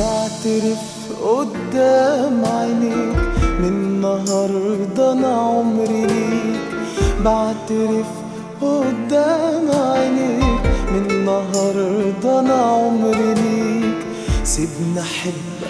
بعترف قدام عينيك من النهاردة أنا عمري ليك بعترف قدام عينيك من النهاردة أنا عمري ليك سيبني أحب